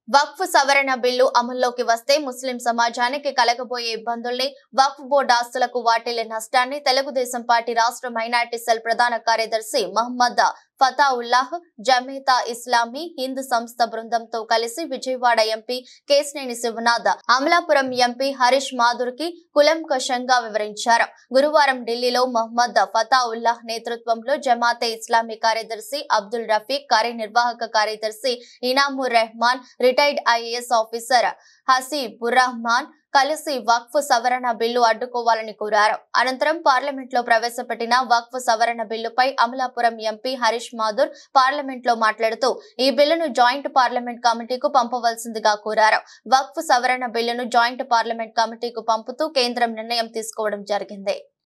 వక్ఫ్ సవరణ బిల్లు అమల్లోకి వస్తే ముస్లిం సమాజానికి కలగబోయే ఇబ్బందుల్ని వక్ఫ్ బోర్డు ఆస్తులకు వాటిల్లే నష్టాన్ని తెలుగుదేశం పార్టీ రాష్ట్ర మైనార్టీ సెల్ ప్రధాన కార్యదర్శి మహమ్మద్ ఫతావుల్లాహ్ జమేతా ఇస్లామీ హిందూ సంస్థ బృందంతో కలిసి విజయవాడ ఎంపీ కేశినేని శివనాథ్ అమలాపురం ఎంపీ హరీష్ మాధుర్ కి కులంకషంగా వివరించారు గురువారం ఢిల్లీలో మహమ్మద్ ఫతావుల్లాహ్ నేతృత్వంలో జమాతే ఇస్లామీ కార్యదర్శి అబ్దుల్ రఫీక్ కార్యనిర్వాహక కార్యదర్శి Inamur Rahman retired IAS officer Haseebur Rahman కలిసి వక్ఫ్ సవరణ బిల్లు అడ్డుకోవాలని కోరారు అనంతరం పార్లమెంట్ లో ప్రవేశపెట్టిన వక్ఫ్ సవరణ బిల్లుపై అమలాపురం ఎంపీ హరీష్ మాధుర్ పార్లమెంట్ లో మాట్లాడుతూ ఈ బిల్లును జాయింట్ పార్లమెంట్ కమిటీకు పంపవలసిందిగా కోరారు వక్ఫ్ సవరణ బిల్లును జాయింట్ పార్లమెంట్ కమిటీకు పంపుతూ కేంద్రం నిర్ణయం తీసుకోవడం జరిగింది